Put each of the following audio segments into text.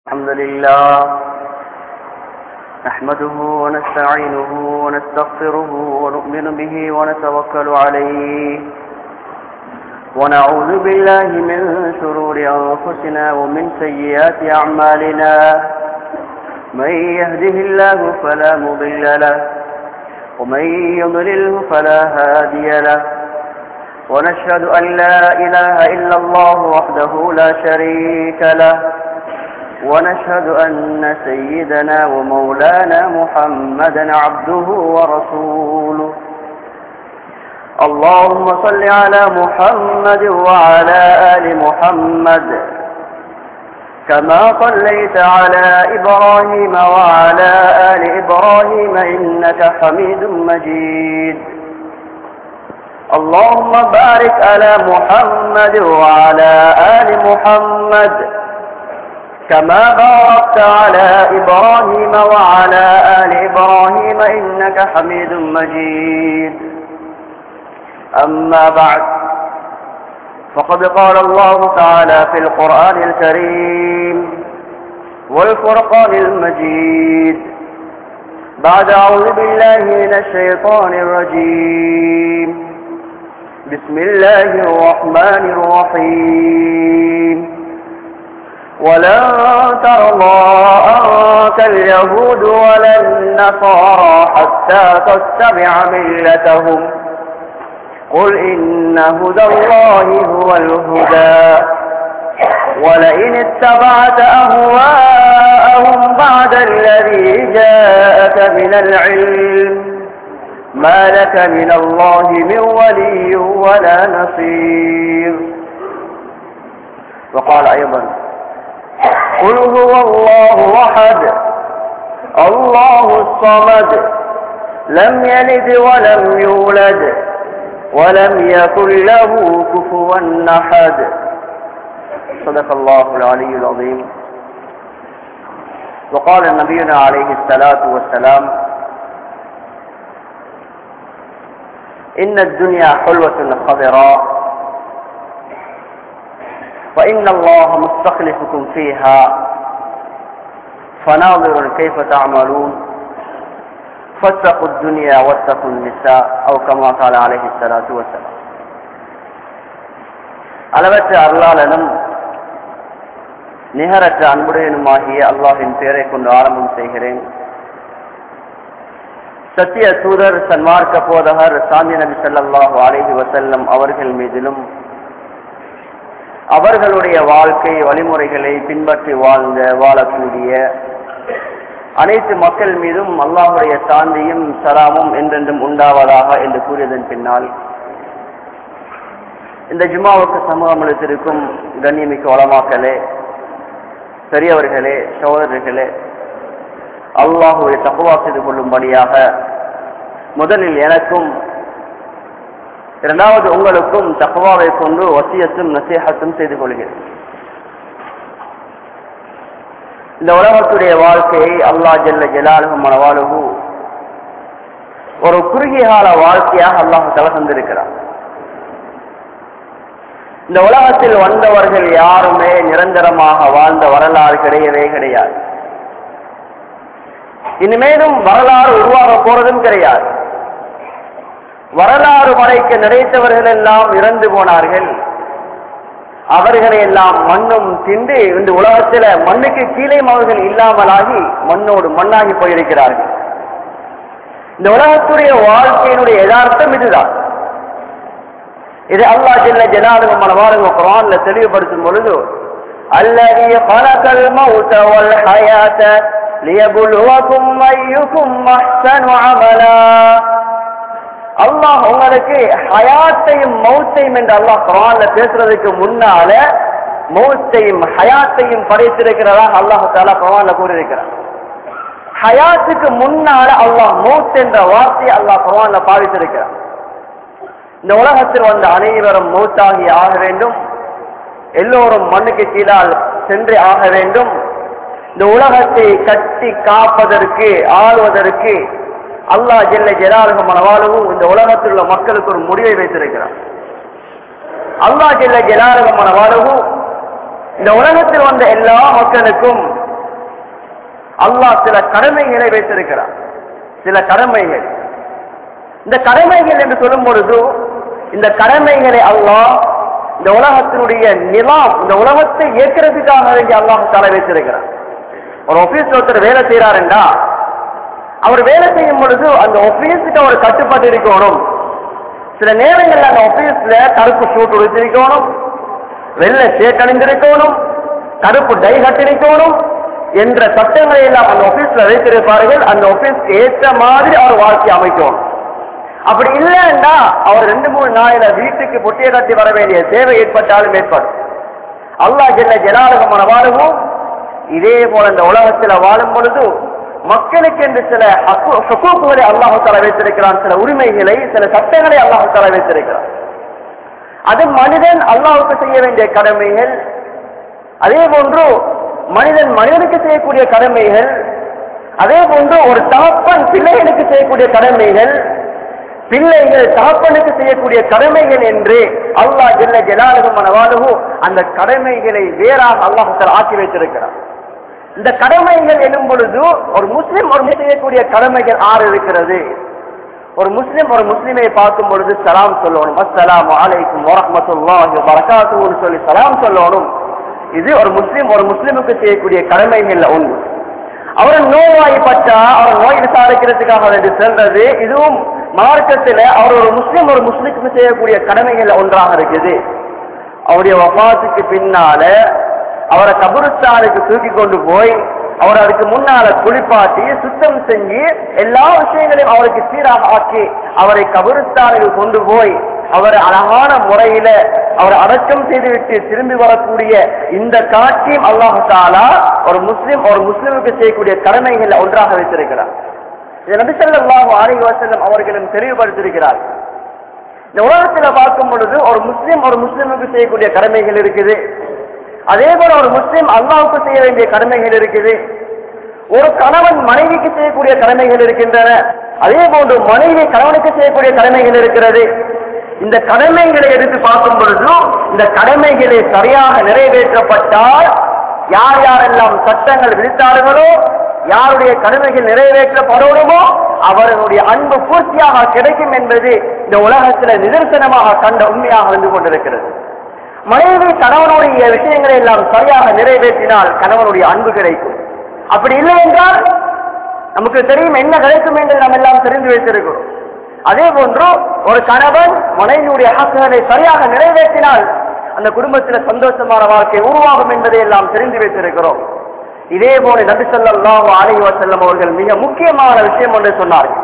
الحمد لله نحمده ونستعينه ونستغفره ونؤمن به ونتوكل عليه ونعوذ بالله من شرور أنفسنا ومن سيئات أعمالنا من يهده الله فلا مضل له ومن يضلله فلا هادي له ونشهد أن لا إله إلا الله وحده لا شريك له ونشهد أن سيدنا ومولانا محمدا عبده ورسوله اللهم صل على محمد وعلى آل محمد كما صليت على إبراهيم وعلى آل إبراهيم إنك حميد مجيد اللهم بارك على محمد وعلى آل محمد كما باركت على إبراهيم وعلى آل إبراهيم إنك حميد مجيد أما بعد فقد قال الله تعالى في القرآن الكريم والفرقان المجيد بعد أعوذ بالله من الشيطان الرجيم بسم الله الرحمن الرحيم ولن ترضى عنك اليهود ولا النصارى حتى تتبع ملتهم قل إن هدى الله هو الهدى ولئن اتبعت أهواءهم بعد الذي جاءك من العلم ما لك من الله من ولي ولا نصير وقال أيضا قل هو الله أحد الله الصمد لم يلد ولم يولد ولم يكن له كفوا أحد صدق الله العلي العظيم وقال نبينا عليه الصلاة والسلام إن الدنيا حلوة خضراء فإن الله مستخلفكم فيها فناظر كيف تعملون فاتقوا الدنيا واتقوا النساء أو كما قال عليه الصلاة والسلام அளவற்ற அருளாளனும் நிகரற்ற அன்புடையனுமாகிய அல்லாஹின் பெயரை கொண்டு ஆரம்பம் செய்கிறேன் சத்திய தூதர் சன்மார்க்க போதகர் சாந்தி நபி சல்லாஹு அலிஹி வசல்லம் அவர்கள் மீதிலும் அவர்களுடைய வாழ்க்கை வழிமுறைகளை பின்பற்றி வாழ்ந்த வாழக்கூடிய அனைத்து மக்கள் மீதும் அல்லாஹுடைய சாந்தியும் சலாமும் என்றென்றும் உண்டாவதாக என்று கூறியதன் பின்னால் இந்த ஜுமாவுக்கு சமூகம் அளித்திருக்கும் கண்ணியமிக்க வளமாக்களே பெரியவர்களே சகோதரர்களே அல்லாஹுவை தப்புவா செய்து கொள்ளும்படியாக முதலில் எனக்கும் இரண்டாவது உங்களுக்கும் தக்குவாவை கொண்டு வசியத்தும் நசீகத்தும் செய்து கொள்கிறேன் இந்த உலகத்துடைய வாழ்க்கையை அல்லா ஜல்ல ஜலாலுகு மனவாளுகு ஒரு குறுகிய கால வாழ்க்கையாக அல்லாஹ் தலை தந்திருக்கிறார் இந்த உலகத்தில் வந்தவர்கள் யாருமே நிரந்தரமாக வாழ்ந்த வரலாறு கிடையவே கிடையாது இனிமேலும் வரலாறு உருவாக போறதும் கிடையாது வரலாறு படைக்க நினைத்தவர்கள் எல்லாம் இறந்து போனார்கள் அவர்களை எல்லாம் மண்ணும் திண்டு இந்த உலகத்துல மண்ணுக்கு கீழே அவர்கள் இல்லாமலாகி மண்ணோடு மண்ணாகி போயிருக்கிறார்கள் இந்த உலகத்துடைய வாழ்க்கையினுடைய யதார்த்தம் இதுதான் இது அல்லா ஜில்ல ஜனாலுக மனவாருங்க குரான்ல தெளிவுபடுத்தும் பொழுது அல்லது பலகல் மௌத வல் ஹயாத லியபுலுவகும் ஐயுகும் அஹ்சனு அமலா அல்லாஹ் உங்களுக்கு ஹயாத்தையும் மௌத்தையும் என்று அல்லாஹ் குரான்ல பேசுறதுக்கு முன்னால மௌத்தையும் ஹயாத்தையும் படைத்திருக்கிறதாக அல்லாஹ் தாலா குரான்ல கூறியிருக்கிறார் ஹயாத்துக்கு முன்னால அல்லாஹ் மௌத் என்ற வார்த்தையை அல்லாஹ் குரான்ல பாவித்திருக்கிறார் இந்த உலகத்தில் வந்த அனைவரும் மௌத்தாகி ஆக வேண்டும் எல்லோரும் மண்ணுக்கு கீழால் சென்று ஆக வேண்டும் இந்த உலகத்தை கட்டி காப்பதற்கு ஆளுவதற்கு அல்லாஹ் ஜெல்ல ஜெலாலுக மனவாளவும் இந்த உலகத்தில் உள்ள மக்களுக்கு ஒரு முடிவை வைத்திருக்கிறார் அல்லாஹ் ஜெல்ல ஜெலாலுக மனவாளவும் இந்த உலகத்தில் வந்த எல்லா மக்களுக்கும் அல்லாஹ் சில கடமைகளை வைத்திருக்கிறார் சில கடமைகள் இந்த கடமைகள் என்று சொல்லும் பொழுது இந்த கடமைகளை அல்லாஹ் இந்த உலகத்தினுடைய நிலாம் இந்த உலகத்தை இயக்கிறதுக்காக வேண்டி அல்லாஹ் தலை வைத்திருக்கிறார் ஒரு ஆபீஸ்ல ஒருத்தர் வேலை செய்யறாருண்டா அவர் வேலை செய்யும் பொழுது அந்த ஆபீஸுக்கு அவர் கட்டுப்பாட்டு இருக்கணும் சில நேரங்கள்ல அந்த ஆபீஸ்ல கருப்பு ஷூட் உடுத்திருக்கணும் வெள்ளை ஷேக் அணிந்திருக்கணும் கருப்பு டை கட்டிருக்கணும் என்ற சட்டங்களை எல்லாம் அந்த ஆபீஸ்ல வைத்திருப்பார்கள் அந்த ஆபீஸ்க்கு ஏற்ற மாதிரி அவர் வாழ்க்கை அமைக்கணும் அப்படி இல்லைன்னா அவர் ரெண்டு மூணு நாளில வீட்டுக்கு பொட்டியை கட்டி வர வேண்டிய தேவை ஏற்பட்டாலும் ஏற்படும் அல்லாஹ் ஜெல்ல ஜலாலகமான வாழவும் இதே போல இந்த உலகத்துல வாழும் பொழுது மக்களுக்கு என்று சில ஹக்கூக்குகளை அல்லாஹால வைத்திருக்கிறான் சில உரிமைகளை சில சட்டங்களை அல்லாஹால வைத்திருக்கிறான் அது மனிதன் அல்லாஹுக்கு செய்ய வேண்டிய கடமைகள் அதே போன்று மனிதன் மனிதனுக்கு செய்யக்கூடிய கடமைகள் அதே போன்று ஒரு தகப்பன் பிள்ளைகளுக்கு செய்யக்கூடிய கடமைகள் பிள்ளைகள் தகப்பனுக்கு செய்யக்கூடிய கடமைகள் என்று அல்லாஹ் ஜெல்ல ஜலாலுகும் மனவாலுகு அந்த கடமைகளை வேறாக அல்லாஹால ஆக்கி வைத்திருக்கிறார் இந்த கடமைகள் எனும் பொழுது ஒரு முஸ்லிம் ஒரு செய்யக்கூடிய கடமைகள் ஆறு இருக்கிறது ஒரு முஸ்லிம் ஒரு முஸ்லிமை பார்க்கும் பொழுது சலாம் சொல்லணும் அஸ்ஸலாமு அலைக்கும் வரஹ்மத்துல்லாஹி வரகாத்துன்னு சொல்லி சலாம் சொல்லணும் இது ஒரு முஸ்லிம் ஒரு முஸ்லிமுக்கு செய்யக்கூடிய கடமைகள்ல ஒன்று அவர் நோய்வாய்ப்பட்டா அவர் நோய் விசாரிக்கிறதுக்காக வேண்டி செல்றது இதுவும் மார்க்கத்துல அவர் ஒரு முஸ்லிம் ஒரு முஸ்லிமுக்கு செய்யக்கூடிய கடமைகள்ல ஒன்றாக இருக்குது அவருடைய வபாத்துக்கு பின்னால அவரை கபுருஸ்தானுக்கு தூக்கி கொண்டு போய் அவர் அதுக்கு முன்னால குளிப்பாட்டி சுத்தம் செஞ்சு எல்லா விஷயங்களையும் அவருக்கு சீராக ஆக்கி அவரை கபுருஸ்தானுக்கு கொண்டு போய் அவர் அழகான முறையில அவர் அடக்கம் செய்துவிட்டு திரும்பி வரக்கூடிய இந்த காட்சியும் அல்லாஹாலா ஒரு முஸ்லிம் ஒரு முஸ்லிமுக்கு செய்யக்கூடிய கடமைகளை ஒன்றாக வைத்திருக்கிறார் இது நபிசல்லாஹு அலைஹி வஸல்லம் அவர்களும் தெளிவுபடுத்தியிருக்கிறார் இந்த உலகத்துல பார்க்கும் பொழுது ஒரு முஸ்லிம் ஒரு முஸ்லிமுக்கு செய்யக்கூடிய கடமைகள் இருக்குது அதே போல ஒரு முஸ்லிம் அல்லாவுக்கு செய்ய வேண்டிய கடமைகள் இருக்குது ஒரு கணவன் மனைவிக்கு செய்யக்கூடிய கடமைகள் இருக்கின்றன அதே போன்று மனைவி கணவனுக்கு செய்யக்கூடிய கடமைகள் இருக்கிறது இந்த கடமைகளை எடுத்து பார்க்கும் பொழுது இந்த கடமைகளை சரியாக நிறைவேற்றப்பட்டால் யார் யாரெல்லாம் சட்டங்கள் விதித்தார்களோ யாருடைய கடமைகள் நிறைவேற்றப்படணுமோ அவர்களுடைய அன்பு பூர்த்தியாக கிடைக்கும் என்பது இந்த உலகத்தில் நிதர்சனமாக கண்ட உண்மையாக வந்து கொண்டிருக்கிறது மனைவி கணவனுடைய விஷயங்களை எல்லாம் சரியாக நிறைவேற்றினால் கணவனுடைய அன்பு கிடைக்கும் அப்படி இல்லை என்றால் நமக்கு தெரியும் என்ன கிடைக்கும் என்று நாம் எல்லாம் தெரிந்து வைத்திருக்கிறோம் அதே போன்று ஒரு கணவன் மனைவியுடைய ஹக்குகளை சரியாக நிறைவேற்றினால் அந்த குடும்பத்தில் சந்தோஷமான வாழ்க்கை உருவாகும் என்பதை எல்லாம் தெரிந்து வைத்திருக்கிறோம் இதே போல நபி ஸல்லல்லாஹு அலைஹி வஸல்லம் அவர்கள் மிக முக்கியமான விஷயம் ஒன்று சொன்னார்கள்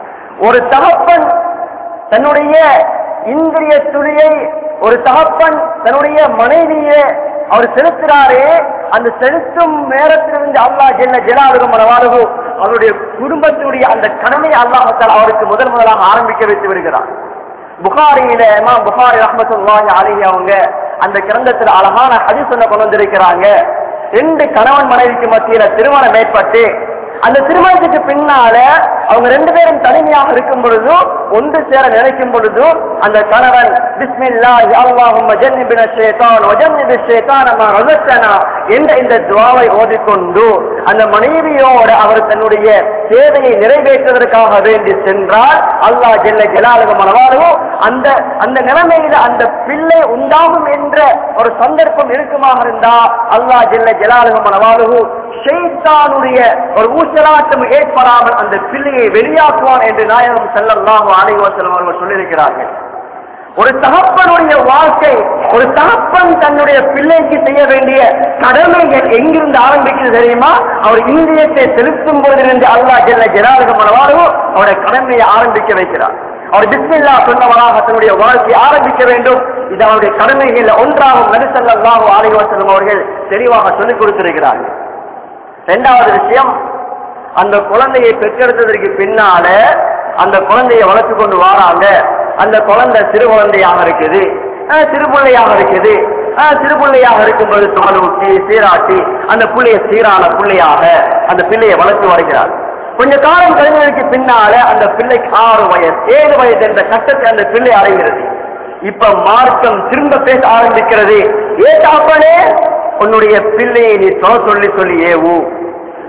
ஒரு தகப்பன் தன்னுடைய இந்திரிய துளியை ஒரு தகப்பன் தன்னுடைய மனைவியை அவர் செலுத்துறாரே அந்த செலுத்தும் நேரத்திலிருந்து அல்லாஹ் ஜெல்ல ஜலாலுகும் மனவாலுகு அவருடைய குடும்பத்தினுடைய அந்த கடமையை அல்லாஹால் அவருக்கு முதல் முதலாக ஆரம்பிக்க வைத்து விடுகிறார் புகாரியில இமாம் புகாரி ரஹமத்துல்லாஹி அலைஹி அவங்க அந்த கிரந்தத்தில் அழகான ஹதீஸ் ஒண்ணு கொண்டு வந்திருக்கிறாங்க ரெண்டு கணவன் மனைவிக்கு மத்தியில திருமணம் ஏற்பட்டு அந்த திருமணத்துக்கு பின்னால அவங்க ரெண்டு பேரும் தனிமையாக இருக்கும் பொழுது ஒன்று சேர நினைக்கும் பொழுது அந்த கணவன் பிஸ்மில்லா அல்லாஹும்ம ஜன்னிபின ஷைத்தான் வஜன்னிபி ஷைத்தான் மா ரஸக்தனா என்ற இந்த துவாவை ஓதிக்கொண்டு அந்த மனைவியோட அவர் தன்னுடைய சேவையை நிறைவேற்றுவதற்காக வேண்டி சென்றால் அல்லாஹ் ஜெல்ல ஜலாலுக மனவாலுவோ அந்த அந்த நிலைமையில அந்த பிள்ளை உண்டாகும் என்ற ஒரு சந்தர்ப்பம் இருக்குமாக இருந்தா அல்லாஹ் ஜெல்ல ஜலாலுக மனவாலுகு ஷைத்தானுடைய ஒரு ஊசலாட்டம் ஏற்படாமல் அந்த பிள்ளையை வெளியாக்குவான் என்று நாயகம் செல்லல்லாஹு அலைஹி வஸல்லம் அவர்கள் சொல்லியிருக்கிறார்கள் ஒரு தகப்பனுடைய வாழ்க்கை ஒரு தகப்பன் தன்னுடைய பிள்ளைக்கு செய்ய வேண்டிய கடமைகள் எங்கிருந்து ஆரம்பிக்கிறது தெரியுமா அவர் இந்தியத்தை செலுத்தும் போதிலிருந்து அல்லாஹ் ஜெல்ல ஜலாலுகமானவாரோ அவருடைய கடமையை ஆரம்பிக்க வைக்கிறார் அவர் பிஸ்மில்லா சொன்னவராக தன்னுடைய வாழ்க்கையை ஆரம்பிக்க வேண்டும் இது அவருடைய கடமைகள் ஒன்றாகும் நபிசல்லாஹு அலைஹி வஸல்லம் அவர்கள் தெளிவாக சொல்லிக் கொடுத்திருக்கிறார்கள் இரண்டாவது விஷயம் அந்த குழந்தையை பெற்றெடுத்ததற்கு பின்னால அந்த குழந்தையை வளர்த்து கொண்டு வராங்க அந்த குழந்தை சிறு குழந்தையாக இருக்குது அஹ் சிறு பிள்ளையாக இருக்குது அஹ் சிறு பிள்ளையாக இருக்கும்போது தோலூட்டி சீராட்டி அந்த பிள்ளைய சீரான பிள்ளையாக அந்த பிள்ளையை வளர்த்து வருகிறார் கொஞ்ச காலம் கழிந்ததற்கு பின்னால அந்த பிள்ளைக்கு ஆறு வயசு ஏழு வயது என்ற கட்டத்தை அந்த பிள்ளை அடைகிறது இப்ப மார்க்கம் திரும்ப பேச ஆரம்பிக்கிறது ஏ தாப்பனே உன்னுடைய பிள்ளையை நீ தொலை சொல்லி சொல்லி ஏவு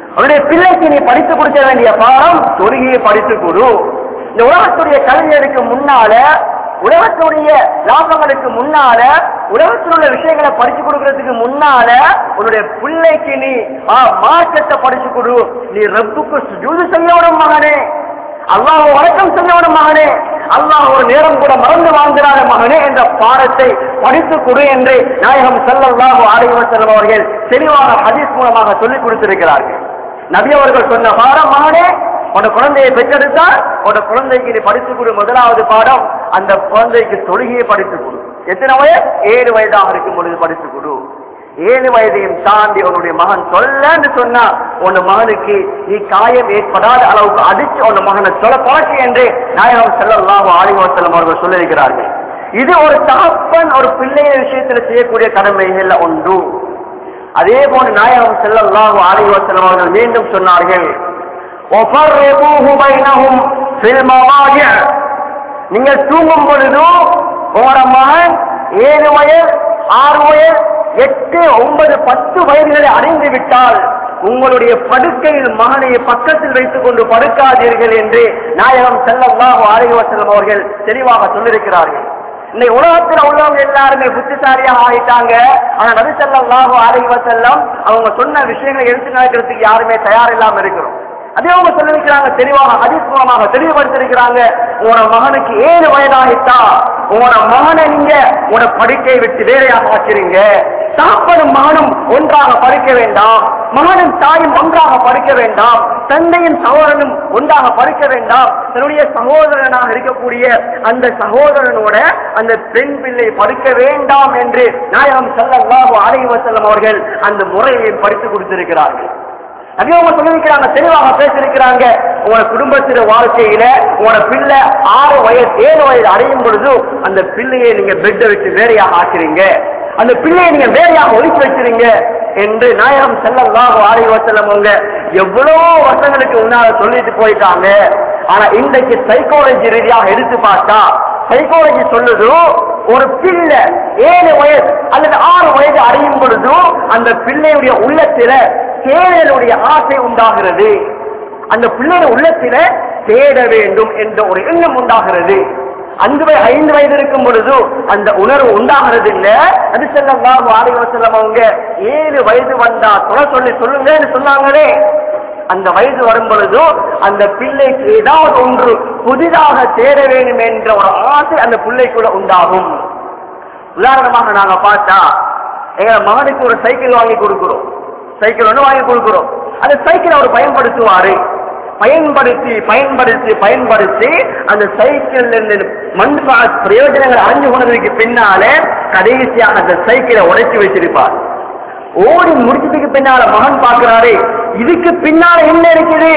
அவருடைய பிள்ளைக்கு நீ படித்து கொடுக்க வேண்டிய பாடம் தொழுகையை படித்து கொடு இந்த உலகத்துடைய கல்வியருக்கு முன்னால உலகத்துடைய லாபங்களுக்கு முன்னால உலகத்தில் உள்ள விஷயங்களை படிச்சு கொடுக்கறதுக்கு முன்னால உன்னுடைய பிள்ளைக்கு நீ ஆ, மார்க்கத்தை படிச்சு கொடு நீ ரப்புக்கு சுஜூது செய்யணும் மகனே அல்லாஹ் வணக்கம் செய்யணும் மகனே அல்லாஹ் ஒரு நேரம் கூட மறந்து வாழ்கிறார மகனே என்ற பாடத்தை படித்து கொடு என்று நாயகம் ஸல்லல்லாஹு அலைஹி வஸல்லம் அவர்கள் தெளிவான ஹதீஸ் மூலமாக சொல்லிக் கொடுத்திருக்கிறார்கள் நபி அவர்கள் சொன்ன பாடம் மகனே உன குழந்தையை பெற்றெடுத்தால் உன குழந்தைக்கு நீ படித்துக் கொடு முதலாவது பாடம் அந்த குழந்தைக்கு தொழுகையை படித்துக் கொடு எத்தனை வயது ஏழு வயதாக இருக்கும் பொழுது படித்துக் கொடு ஏழு வயதையும் தாண்டி உன்னுடைய மகன் சொல்லன்னு சொன்னா உன் மகனுக்கு நீ காயம் ஏற்படாத அளவுக்கு அடிச்சு உன் மகனை சொல்ல பழக்கு என்று நாயகம் செல்லலாம் ஆலிவசலம் அவர்கள் சொல்லியிருக்கிறார்கள் இது ஒரு தகப்பன் ஒரு பிள்ளைய விஷயத்தில் செய்யக்கூடிய கடமைகள்ல ஒன்று அதே போன்று நாயகம் செல்லல்லாஹு அலைஹி வஸல்லம் அவர்கள் மீண்டும் சொன்னார்கள் وَفَرِّقُوهُ بَيْنَهُمْ فِي الْمَضَاجِعِ நீங்கள் தூங்கும் பொழுது உங்களோட மகன் ஏழு வயது ஆறு வயது எட்டு ஒன்பது பத்து வயதுகளை அடைந்து விட்டால் உங்களுடைய படுக்கையில் மகனை பக்கத்தில் வைத்துக் கொண்டு படுக்காதீர்கள் என்று நாயகம் செல்லல்லாஹு அலைஹி வஸல்லம் அவர்கள் தெளிவாக சொல்லியிருக்கிறார்கள் இன்னைக்கு உலகத்துல உள்ளவங்க எல்லாருமே புத்திசாலியாக ஆயிட்டாங்க ஆனா நபி ஸல்லல்லாஹு அலைஹி வஸல்லம் அவங்க சொன்ன விஷயங்களை எடுத்து நடக்கிறதுக்கு யாருமே தயார் இல்லாம இருக்கிறோம் அதே அவங்க சொல்லிருக்கிறாங்க தெளிவாக ஹதீஸ் மூலமாக தெளிவுபடுத்திருக்கிறாங்க உங்களோட மகனுக்கு ஏழு வயதாகிட்டா உங்களோட மகனை நீங்க உங்களோட படுக்கை விட்டு வேலையாக ஆக்கிறீங்க சாப்படும் மகனும் ஒன்றாக படுக்க வேண்டாம் மகனும் தாயும் ஒன்றாக படுக்க வேண்டாம் தந்தையும் சகோதரனும் ஒன்றாக படுக்க வேண்டாம் தன்னுடைய சகோதரனாக இருக்கக்கூடிய அந்த சகோதரனோட அந்த பெண் பிள்ளை படுக்க வேண்டாம் என்று நாயகம் ஸல்லல்லாஹு அலைஹி வஸல்லம் அவர்கள் அந்த முறையை படித்து கொடுத்திருக்கிறார்கள் அதே அவங்க சொல்லியிருக்கிறாங்க தெளிவாக பேசியிருக்கிறாங்க உங்களோட குடும்பத்தின வாழ்க்கையில உங்களோட பிள்ளை ஆறு வயது ஏழு வயது அடையும் பொழுது அந்த பிள்ளையை நீங்க பெட்டை வச்சு வேறையாக ஆக்குறீங்க அந்த பிள்ளையை நீங்க வேறையாக ஒழிச்சு வச்சிருங்க என்று நாயகம் செல்லல்லாஹு அலைஹி வஸல்லம் அவங்க எவ்வளவு வருஷங்களுக்கு முன்னால சொல்லிட்டு போயிட்டாங்க ஆனா இன்றைக்கு சைக்காலஜி ரீதியாக எடுத்து பார்த்தா சைக்காலஜி சொல்லுது ஒரு பிள்ளை ஏழு வயது அல்லது ஆறு வயது அடையும் பொழுது அந்த பிள்ளையுடைய உள்ளத்தில தேடலுடைய ஆசை உண்டாகிறது அந்த பிள்ளைய உள்ளத்தில தேட வேண்டும் என்ற ஒரு எண்ணம் உண்டாகிறது அஞ்சு வய ஐந்து வயது இருக்கும் பொழுது அந்த உணர்வு உண்டாகிறது இல்ல அது செல்லம் ஆலயம் செல்லம் அவங்க ஏழு வயது வந்தா சொல்ல சொல்லி சொல்லுங்கன்னு சொன்னாங்களே அந்த வயது வரும் பொழுது அந்த பிள்ளைக்கு ஏதாவது ஒன்று புதிதாக தேட வேண்டும் என்ற ஒரு ஆசை அந்த பிள்ளைக்குள்ள உண்டாகும் உதாரணமாக நாங்க பார்த்தா எங்க மகனுக்கு ஒரு சைக்கிள் வாங்கி கொடுக்கிறோம் சைக்கிள் ஒன்று வாங்கி கொடுக்கிறோம் அந்த சைக்கிள் அவர் பயன்படுத்துவாரு பயன்படுத்தி பயன்படுத்தி பயன்படுத்தி அந்த சைக்கிள் மண்பா பிரயோஜனங்கள் அறிஞ்சு கொண்டதுக்கு பின்னால கடைசியாக அந்த சைக்கிளை உடைச்சு வச்சிருப்பார் ஓடி முடிச்சதுக்கு பின்னால மகன் பார்க்கிறாரு இதுக்கு பின்னால என்ன இருக்குது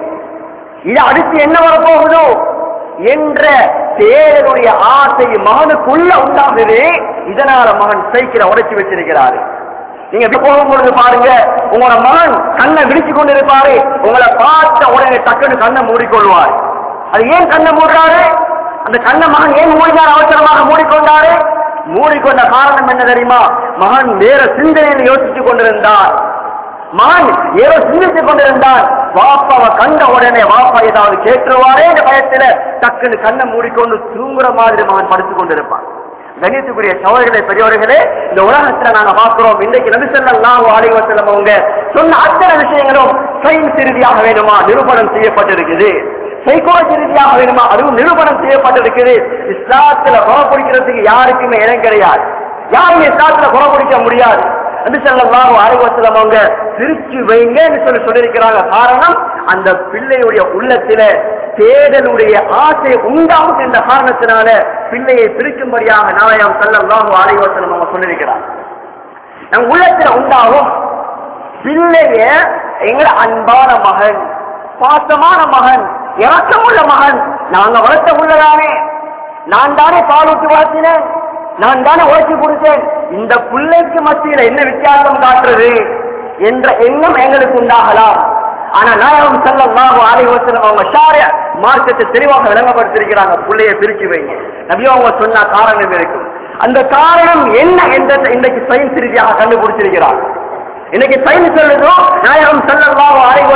இது அடுத்து என்ன வரப்போகுதோ என்ற தேடனுடைய ஆசை மகனுக்குள்ள உண்டாகுது இதனால மகன் சைக்கிளை உடைச்சு வச்சிருக்கிறாரு நீங்க இப்படி போகும்பொழுது பாருங்க உங்களோட மகன் கண்ணை விரிச்சு கொண்டு இருப்பாரு உங்களை பார்த்த உடனே டக்குன்னு கண்ணை மூடிக்கொள்வார் அது ஏன் கண்ணை மூடுறாரு அந்த கண்ணை மகன் ஏன் மூடினார் அவசரமாக மூடிக்கொண்டாரு மூடிக்கொண்ட காரணம் என்ன தெரியுமா மகன் வேற சிந்தனையில் யோசித்துக் கொண்டிருந்தார் மகன் ஏதோ சிந்தித்துக் கொண்டிருந்தான் வாப்பாவை கண்ட உடனே வாப்பா ஏதாவது கேட்டுருவாரே என்ற பயத்துல டக்குன்னு கண்ணை மூடிக்கொண்டு தூங்குற மாதிரி மகன் படுத்துக் கொண்டிருப்பான் கணித்துக்குரிய சோழர்களே பெரியவர்களே இந்த உலகத்துல நாங்க பார்க்கிறோம் இன்றைக்கு நபிசல்லாம் ஆலிவசலம் அவங்க சொன்ன அத்தனை விஷயங்களும் சயின்ஸ் ரீதியாக வேணுமா நிரூபணம் செய்யப்பட்டிருக்குது சைக்காலஜி ரீதியாக வேணுமா அதுவும் நிரூபணம் செய்யப்பட்டிருக்குது இஸ்லாத்துல குறை பிடிக்கிறதுக்கு யாருக்குமே இடம் கிடையாது யாரும் இஸ்லாத்துல குறை பிடிக்க முடியாது நபிசல்லாம் ஆலிவசலம் அவங்க சிரிச்சு வைங்கன்னு சொல்லி சொல்லியிருக்கிறாங்க காரணம் அந்த பிள்ளையுடைய உள்ளத்தில தேடலுடைய ஆசை உண்டாகும் என்ற காரணத்தினால பிள்ளையை பிரிக்கும்படியாக நாயம் செல்லம் ஆலைவசனம் அவங்க சொல்லியிருக்கிறார் நம் உள்ளத்துல உண்டாகும் பிள்ளைய எங்கள அன்பான மகன் பாசமான மகன் இறக்கமுள்ள மகன் நாங்க வளர்த்த உள்ளதானே நான் தானே பாலூட்டி வளர்த்தினேன் நான் தானே உழைச்சி கொடுத்தேன் இந்த பிள்ளைக்கு மத்தியில என்ன வித்தியாசம் காட்டுறது என்ற எண்ணம் எங்களுக்கு உண்டாகலாம் ஆனா நாயகம் செல்லமாக ஆலயவசனம் அவங்க ஷாரிய மார்க்கத்தை தெளிவாக விளங்கப்படுத்திருக்கிறாங்க பிள்ளைய பிரிச்சு வைங்க நபியும் அவங்க சொன்ன காரணம் இருக்கும் அந்த காரணம் என்ன என்ற இன்றைக்கு சயின்ஸ் ரீதியாக கண்டுபிடிச்சிருக்கிறார் இன்னைக்கு சயின்ஸ் சொல்லுதோ நாயகம் செல்லமாக ஆலய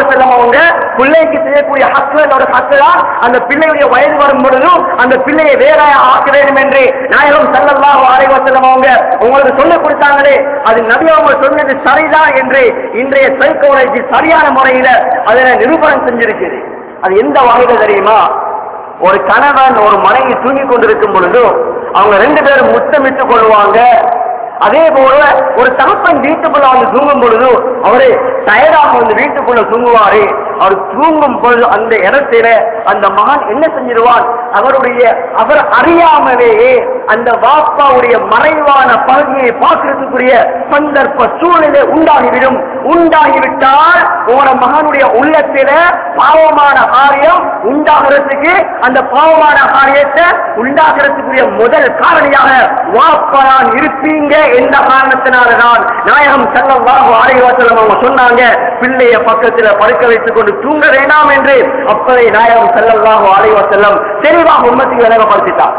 பிள்ளைக்கு செய்யக்கூடிய ஹக்குகளோட ஹக்குதான் அந்த பிள்ளையுடைய வயது வரும் பொழுதும் அந்த பிள்ளையை வேற ஆக்க வேண்டும் என்று நாயகம் செல்லல்லாஹு அலைஹி வஸல்லம் அவங்க உங்களுக்கு சொல்ல கொடுத்தாங்களே அது நபி அவங்க சொன்னது சரிதான் என்று இன்றைய சைக்காலஜி சரியான முறையில அதனை நிரூபணம் செஞ்சிருக்குது அது எந்த வகையில தெரியுமா ஒரு கணவன் ஒரு மனைவி தூங்கி கொண்டிருக்கும் பொழுது அவங்க ரெண்டு பேரும் முத்தமிட்டுக் கொள்வாங்க அதே போல ஒரு தகப்பன் வீட்டுக்குள்ள வந்து தூங்கும் பொழுது அவரு டயர்டாக வந்து வீட்டுக்குள்ள தூங்குவாரு அவர் தூங்கும் பொழுது அந்த இடத்தில அந்த மகன் என்ன செஞ்சிருவான் அவருடைய அவர் அறியாமலேயே அந்த வாப்பாவுடைய மறைவான பகுதியை பார்க்கறதுக்குரிய சந்தர்ப்ப சூழ்நிலை உண்டாகிவிடும் உண்டாகிவிட்டால் உங்களோட மகனுடைய உள்ளத்தில பாவமான காரியம் உண்டாகிறதுக்கு அந்த பாவமான காரியத்தை உண்டாகிறதுக்குரிய முதல் காரணியாக வாப்பதான் இருப்பீங்க எந்த காரணத்தினாலதான் நாயகம் செல்லவாக ஆரோக்கியம் அவங்க சொன்னாங்க பிள்ளைய பக்கத்துல படுக்க வைத்துக் கொண்டு தூங்க வேண்டாம் என்று அப்பதை நாயகம் செல்லவாக ஆரோக்கிய செல்லம் தெளிவாக உண்மத்துக்கு விலகப்படுத்திட்டார்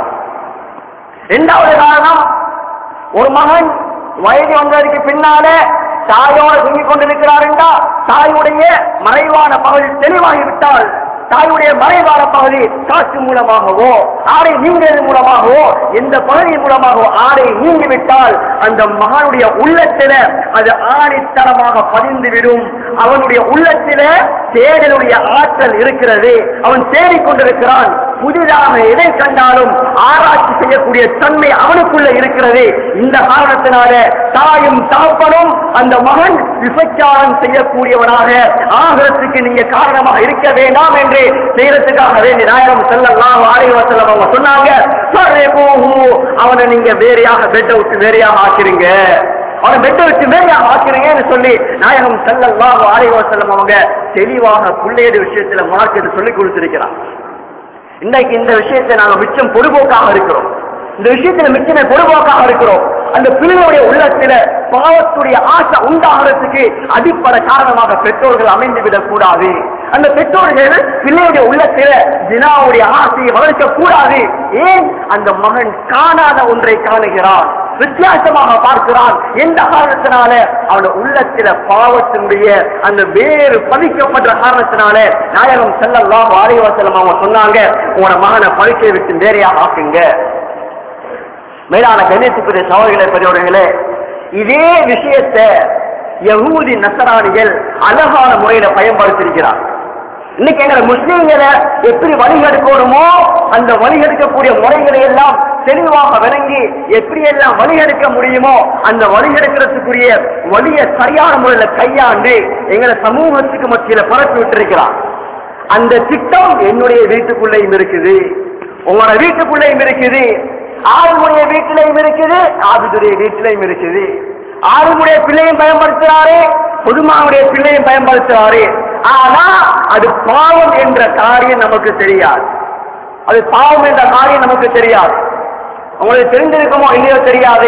இரண்டாவது காரணம் ஒரு மகன் வயது வந்ததற்கு பின்னால தாயோட தூங்கிக் கொண்டிருக்கிறார் என்றால் தாயுடைய மறைவான பகுதி தெளிவாகிவிட்டால் தாயுடைய மறைவான பகுதி காற்று மூலமாகவோ ஆடை நீங்கிறது மூலமாகவோ எந்த பகுதி மூலமாகவோ ஆடை நீங்கிவிட்டால் அந்த மகனுடைய உள்ளத்தில அது ஆணித்தனமாக பதிந்துவிடும் அவனுடைய உள்ளத்தில தேடலுடைய ஆற்றல் இருக்கிறது அவன் தேடிக் கொண்டிருக்கிறான் புதிதாக எதை கண்டாலும் ஆராய்ச்சி செய்யக்கூடிய தன்மை அவனுக்குள்ள இருக்கிறது இந்த காரணத்தினால தாயும் தகப்பனும் அந்த மகன் விபச்சாரம் செய்யக்கூடியவனாக ஆகிறதுக்கு நீங்க காரணமாக இருக்க வேண்டாம் என்று செய்யறதுக்காக வேண்டி நாயகம் செல்லலாம் ஆலயவசலம் அவங்க சொன்னாங்க "சர்ரே போஹு." அவனை நீங்க வேறையாக பெட்டை விட்டு வேறையாக ஆக்கிறீங்க அவனை பெட்டை விட்டு வேறையாக ஆக்கிறீங்கன்னு சொல்லி நாயகம் செல்லலாம் ஆலயவசலம் அவங்க தெளிவாக பிள்ளையது விஷயத்துல மார்க்கெட் சொல்லி கொடுத்திருக்கிறான் இன்னைக்கு இந்த விஷயத்தை நாங்க மிச்சம் பொதுபோக்காக இருக்கிறோம் இந்த விஷயத்துல மிச்சமே பொதுபோக்காக இருக்கிறோம் அந்த பிள்ளையுடைய உள்ளத்தில பாவத்துடைய ஆசை உண்டாகிறதுக்கு அடிப்படை காரணமாக பெற்றோர்கள் அமைந்து விடக் கூடாது அந்த பெற்றோர்கள் பிள்ளையுடைய உள்ளத்தில தினாவுடைய ஆசையை வளர்க்க கூடாது ஏன் அந்த மகன் காணாத ஒன்றை காணுகிறான் வித்தியாசமாக பார்க்கிறான் எந்த காரணத்தினால அவன உள்ளத்தில பாவத்தினுடைய அந்த வேறு பதிக்கப்பட்ட காரணத்தினால நாயகம் செல்லலாம் வாரியவசலம் அவங்க சொன்னாங்க உங்களோட மகனை பழிக்கை விட்டு வேறையா ஆக்குங்க மேலான கணேசுக்குரிய சவால்களை பெரியவர்களே இதே விஷயத்தை யகூதி நசராணிகள் அழகான முறையில பயன்படுத்தியிருக்கிறார் இன்னைக்கு எங்களை முஸ்லீம்களை எப்படி வழிகெடுக்கணுமோ அந்த வழிகெடுக்கக்கூடிய முறைகளை எல்லாம் தெளிவாக விளங்கி எப்படி எல்லாம் வழிகெடுக்க முடியுமோ அந்த வழிகெடுக்கிறதுக்குரிய வழியை சரியான முறையில கையாண்டு எங்களை சமூகத்துக்கு மத்தியில பரப்பி விட்டிருக்கிறார் அந்த திட்டம் என்னுடைய வீட்டுக்குள்ளேயும் இருக்குது உங்களோட வீட்டுக்குள்ளேயும் இருக்குது ஆறுமுடைய வீட்டிலையும் இருக்குது ஆபிதுடைய வீட்டிலையும் இருக்குது ஆறுமுடைய பிள்ளையும் பயன்படுத்துறாரு பொதுமாவுடைய பிள்ளையும் பயன்படுத்துறாரு ஆனா அது பாவம் என்ற காரியம் நமக்கு தெரியாது அது பாவம் என்ற காரியம் நமக்கு தெரியாது உங்களுக்கு தெரிந்திருக்குமோ இல்லையோ தெரியாது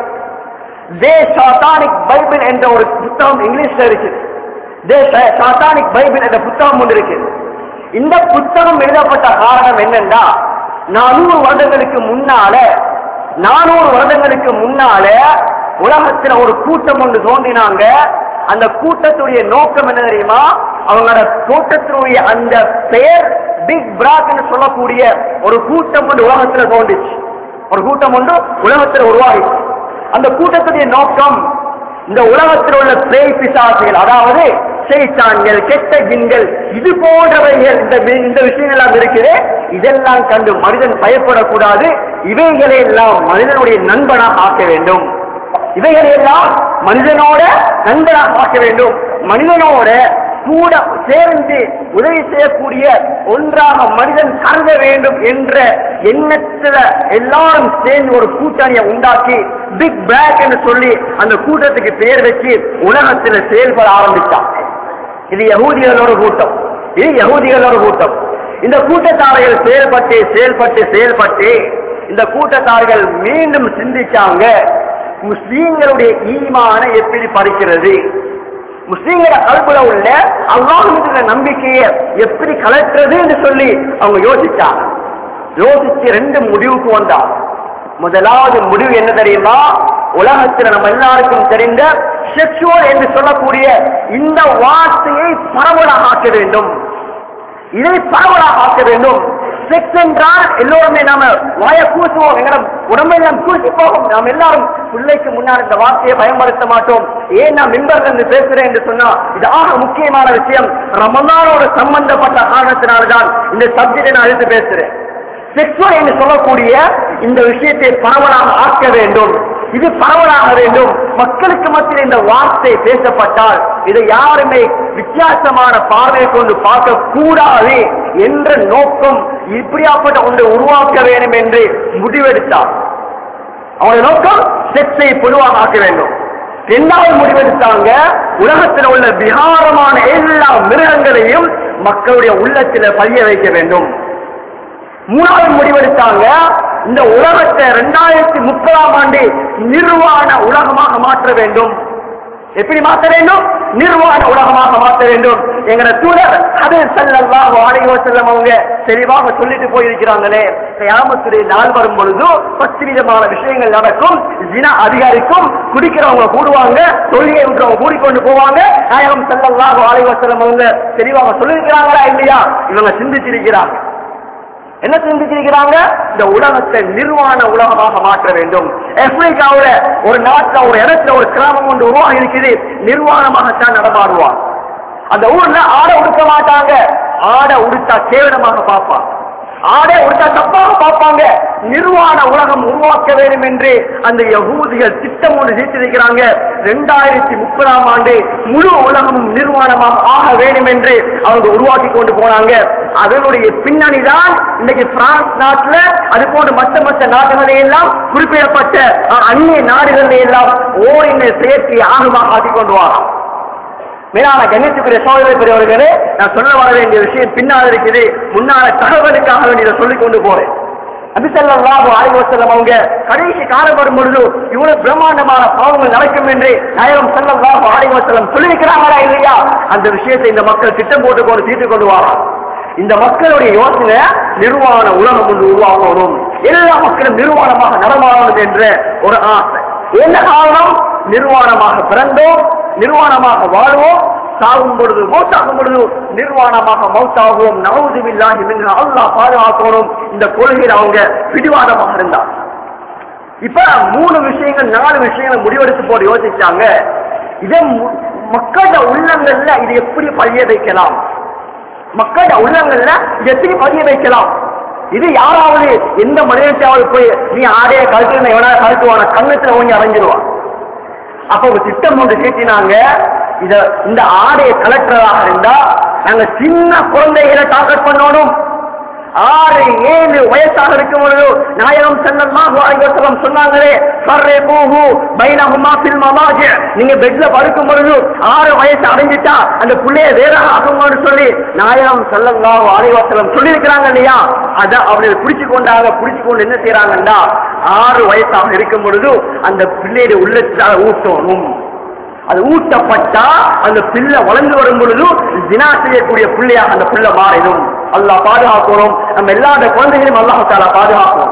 தே சாத்தானிக் பைபிள் என்ற ஒரு புத்தகம் இங்கிலீஷ்ல இருக்கு தே சாத்தானிக் பைபிள் என்ற புத்தகம் ஒன்று இருக்கு இந்த புத்தகம் எழுதப்பட்ட காரணம் என்னன்னா நானூறு வருடங்களுக்கு முன்னால நானூறு வருடங்களுக்கு முன்னால உலகத்துல ஒரு கூட்டம் ஒன்று தோன்றினாங்க அந்த கூட்டத்துடைய நோக்கம் என்ன தெரியுமா அவங்களோட கூட்டத்தினுடைய அந்த பெயர் பிக் பிராக் என்று சொல்லக்கூடிய ஒரு கூட்டம் ஒன்று உலகத்துல தோன்றிச்சு ஒரு கூட்டம் ஒன்று உலகத்தில் உருவாகிச்சு அந்த கூட்டத்துடைய நோக்கம் இந்த உலகத்தில் உள்ள பேய் பிசாசுகள் அதாவது செய்தான்கள் கெட்ட ஜின்கள் இது போன்றவைகள் இந்த வி- இந்த விஷயங்கள் எல்லாம் இருக்குது இதெல்லாம் கண்டு மனிதன் பயப்படக்கூடாது இவைகளை எல்லாம் மனிதனுடைய நண்பனாக ஆக்க வேண்டும் இவைகளை எல்லாம் மனிதனோட நண்பனாக ஆக்க வேண்டும் மனிதனோட கூட சேர்ந்து உதவி செய்யக்கூடிய ஒன்றாக மனிதன் கருத வேண்டும் என்ற எண்ணத்துல எல்லாரும் சேர்ந்து ஒரு கூட்டணியை உண்டாக்கி பிக் பேக் என்று சொல்லி அந்த கூட்டத்துக்கு பெயர் வச்சு உலகத்துல செயல்பட ஆரம்பித்தான் இது யகூதிகளோட கூட்டம் இது யகூதிகளோட கூட்டம் இந்த கூட்டத்தார்கள் செயல்பட்டு செயல்பட்டு செயல்பட்டு இந்த கூட்டத்தார்கள் மீண்டும் சிந்திச்சாங்க முஸ்லீம்களுடைய ஈமான எப்படி பறிக்கிறது முஸ்லீம்கள கல்புல உள்ள அல்லாஹ் நம்பிக்கையை எப்படி கலட்டுறது என்று சொல்லி அவங்க யோசிச்சாங்க யோசிச்சு ரெண்டு முடிவுக்கு வந்தாங்க முதலாவது முடிவு என்ன தெரியுமா உலகத்தில் நம்ம எல்லாருக்கும் தெரிந்த செக்ஷுவல் என்று சொல்லக்கூடிய இந்த வார்த்தையை பரவலாக ஆக்க வேண்டும் இதை பரவலாக ஆக்க வேண்டும் செக்ஸ் என்றால் எல்லோருமே நாம வாய கூசுவோம் எங்கட உடம்பெல்லாம் கூசி போகும் நாம் எல்லாரும் பிள்ளைக்கு முன்னால் இந்த வார்த்தையை பயன்படுத்த மாட்டோம் ஏன் நான் மிம்பர்ல இருந்து பேசுறேன் என்று சொன்னா இது ஆக முக்கியமான விஷயம் ரமலானோட சம்பந்தப்பட்ட காரணத்தினால்தான் இந்த சப்ஜெக்டை நான் எடுத்து பேசுறேன் செக்ஸுவல் என்று சொல்லக்கூடிய இந்த விஷயத்தை பரவலாக ஆக்க வேண்டும் இது பரவலாக வேண்டும் மக்களுக்கு மத்தியில் இந்த வார்த்தை பேசப்பட்டால் இதை யாருமே வித்தியாசமான பார்வையை கொண்டு பார்க்க கூடாது என்ற நோக்கம் இப்படியாப்பட்ட ஒன்றை உருவாக்க வேண்டும் என்று முடிவெடுத்தார் அவருடைய நோக்கம் செக்ஸை பொதுவாக ஆக்க வேண்டும் இரண்டாவது முடிவெடுத்தாங்க உலகத்தில் உள்ள விகாரமான எல்லா மிருகங்களையும் மக்களுடைய உள்ளத்தில பதிய வைக்க வேண்டும் மூணாவது முடிவெடுத்தாங்க இந்த உலகத்தை இரண்டாயிரத்தி முப்பதாம் ஆண்டு நிர்வாண உலகமாக மாற்ற வேண்டும் எப்படி மாற்ற வேண்டும் நிர்வாண உலகமாக மாற்ற வேண்டும் எங்கட தூதர் அது செல்லல்லாஹு அலைஹி வஸல்லம் அவங்க தெளிவாக சொல்லிட்டு போயிருக்கிறாங்களே கியாமத்துடைய நாள் வரும் பொழுது பத்து விதமான விஷயங்கள் நடக்கும் ஜினா அதிகாரிக்கும் குடிக்கிறவங்க கூடுவாங்க தொழிலை விட்டுறவங்க கூடிக்கொண்டு போவாங்க நாயகம் செல்லல்லாஹு அலைஹி வஸல்லம் அவங்க தெளிவாக சொல்லியிருக்கிறாங்களா இல்லையா இவங்க சிந்திச்சிருக்கிறாங்க என்ன சிந்திச்சிருக்கிறாங்க இந்த உலகத்தை நிர்வாண உலகமாக மாற்ற வேண்டும் ஆப்பிரிக்காவுல ஒரு நாட்டுல ஒரு இடத்துல ஒரு கிராமம் ஒன்று உருவாகி இருக்குது நிர்வாணமாகத்தான் நடமாடுவான் அந்த ஊர்ல ஆடை உடுக்க மாட்டாங்க ஆடை உடுத்தா கேவலமாக பார்ப்பான் ஆடை உடுத்தா தப்பாக பார்ப்பாங்க நிர்வாண உலகம் உருவாக்க வேண்டும் என்று அந்த யகூதிகள் திட்டம் ஒன்று தீர்த்திருக்கிறாங்க இரண்டாயிரத்தி முப்பதாம் ஆண்டு முழு உலகமும் நிர்வாணமாக ஆக வேண்டும் என்று அவங்க உருவாக்கி கொண்டு போனாங்க அதனுடைய பின்னணி தான் இன்னைக்கு பிரான்ஸ் நாட்டுல அது போன்ற மற்ற மற்ற நாடுகளில் எல்லாம் குறிப்பிடப்பட்ட அஹ், அந்நிய நாடுகளில் எல்லாம் ஓரின செயற்கை ஆகமாக ஆக்கிக் கொண்டு வரோம் மேலான கண்ணியத்துக்குரிய சோதனை பெரியவர்களே நான் சொல்ல வர வேண்டிய விஷயம் பின்னால் இருக்குது முன்னால தகவலுக்காக வேண்டியதை சொல்லிக் கொண்டு போறேன் அபிசல்லாஹு அலைஹி வஸல்லம் அவங்க கடைசி காலம் வரும் பொழுது இவ்வளவு பிரம்மாண்டமான பாவங்கள் நடக்கும் என்று நாயகம் ஸல்லல்லாஹு அலைஹி வஸல்லம் சொல்லியிருக்கிறாங்களா இல்லையா அந்த விஷயத்தை இந்த மக்கள் திட்டம் போட்டு கொண்டு தீர்த்து கொண்டு வராங்க இந்த மக்களுடைய யோசனை நிர்வாண உலகம் ஒன்று உருவாக்கணும் எல்லா மக்களும் நிர்வாணமாக நடமாடணும் என்ற ஒரு ஆசை என்ன காரணம் நிர்வாணமாக பிறந்தோம் நிர்வாணமாக வாழ்வோம் சாகும் பொழுது மௌத்தாகும் பொழுது நிர்வாணமாக மௌத்தாகுவோம் நவதுபில்லாஹி மின்ஹா அல்லாஹ் பாதுகாக்கணும் இந்த கொள்கையில் அவங்க பிடிவாதமாக இருந்தார் இப்ப மூணு விஷயங்கள் நாலு விஷயங்களை முடிவெடுத்து போட்டு யோசிச்சாங்க இதை மு- மக்களோட உள்ளங்கள்ல இது எப்படி பதிய வைக்கலாம் மக்களோட உள்ளங்கள்ல இது எப்படி பதிய வைக்கலாம் இது யாராவது எந்த மனிதனாவது போய் நீ ஆடைய கழுத்துல எவனா கழுத்துவான கண்ணத்துல ஓங்கி அரைஞ்சிருவான் அப்ப ஒரு திட்டம் ஒன்று கேட்டினாங்க இத இந்த ஆடையை கலெக்டராக இருந்தா நாங்க சின்ன குழந்தைகளை டார்கெட் பண்ணணும் ஆறு ஏழு வயசாக இருக்கும் பொழுது நாயகம் செல்லமாக அலைவசலம் சொன்னாங்களே ஃபர்ரே பூஹு பைனஹுமா ஃபில் மமாஜி நீங்க பெட்ல படுக்கும் பொழுது ஆறு வயசு அடைஞ்சிட்டா அந்த புள்ளைய வேற ஆகுமான்னு சொல்லி நாயகம் செல்லல்லாஹு அலைவசலம் சொல்லியிருக்கிறாங்க இல்லையா அத அவர்கள் பிடிச்சு கொண்டாங்க பிடிச்சு கொண்டு என்ன செய்யறாங்கன்னா ஆறு வயசாக இருக்கும் பொழுது அந்த பிள்ளையுடைய உள்ளத்தால் ஊட்டணும் அது ஊட்டப்பட்டா அந்த பிள்ளை வளர்ந்து வரும் பொழுது தினா செய்யக்கூடிய பிள்ளையாக அந்த பிள்ளை மாறிடும் அல்லாஹ் பாதுகாக்கணும் நம்ம எல்லா அந்த குழந்தைகளையும் அல்லாஹால பாதுகாக்கணும்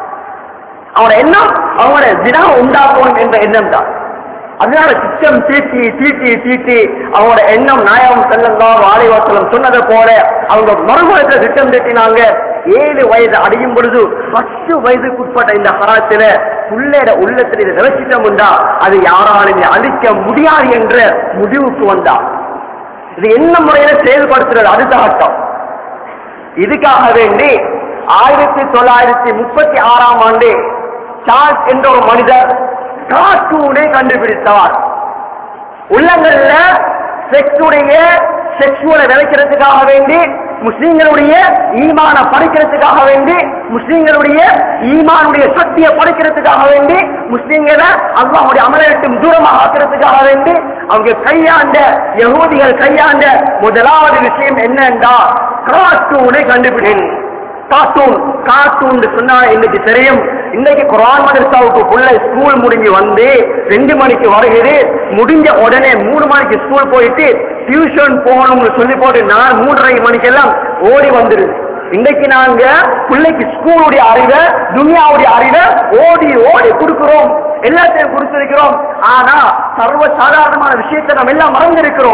அவனோட எண்ணம் அவனோட தினா உண்டாக்கணும் என்ற எண்ணம் தான் அதனால திட்டம் தீட்டி தீட்டி தீட்டி அவங்களோட எண்ணம் நாயகம் செல்லலாம் வாலிவாசலம் சொன்னதை போல அவங்க மறுபுறத்தில் திட்டம் தீட்டினாங்க ஏழு வயது அடையும் பொழுது பத்து வயதுக்குட்பட்ட இந்த காலத்துல புள்ளையோட உள்ளத்தில் இதை நினைச்சிட்டோம் உண்டா அது யாராலுமே அழிக்க முடியாது என்ற முடிவுக்கு வந்தா இது என்ன முறையில செயல்படுத்துறது அடுத்த கட்டம் இதுக்காக வேண்டி ஆயிரத்தி தொள்ளாயிரத்தி முப்பத்தி ஆறாம் ஆண்டு சார்ஸ் என்ற ஒரு மனிதர் கார்ட்டூனை கண்டுபிடித்தார் உள்ளங்கள்ல செக்ஸுடைய செக்ஸுவலை விளைக்கிறதுக்காக வேண்டி முஸ்லீம்களுடைய ஈமான படிக்கிறதுக்காக வேண்டி முஸ்லீம்களுடைய ஈமானுடைய சக்தியை படிக்கிறதுக்காக வேண்டி முஸ்லீம்களை அல்லாஹுடைய அமலட்டும் தூரமாக ஆக்கிறதுக்காக வேண்டி அவங்க கையாண்ட யகூதிகள் கையாண்ட முதலாவது விஷயம் என்னண்டா கார்ட்டூனை கண்டுபிடின் கார்ட்டூன் கார்ட்டூன் சொன்னா இன்னைக்கு தெரியும் இன்னைக்கு குரான் மதரசாவுக்கு புள்ள ஸ்கூல் முடிஞ்சு வந்து ரெண்டு மணிக்கு வருகிறது முடிஞ்ச உடனே மூணு மணிக்கு ஸ்கூல் போயிட்டு டியூஷன் போகணும்னு சொல்லி போட்டு நான் மூன்றரை மணிக்கெல்லாம் ஓடி வந்துருது இன்னைக்கு நாங்க பிள்ளைக்கு ஸ்கூலுடைய அறிவை துனியாவுடைய அறிவை ஓடி ஓடி கொடுக்கிறோம் எல்லாத்தையும் கொடுத்திருக்கிறோம் ஆனா சர்வ சாதாரணமான விஷயத்தை நம்ம எல்லாம் மறந்திருக்கிறோம்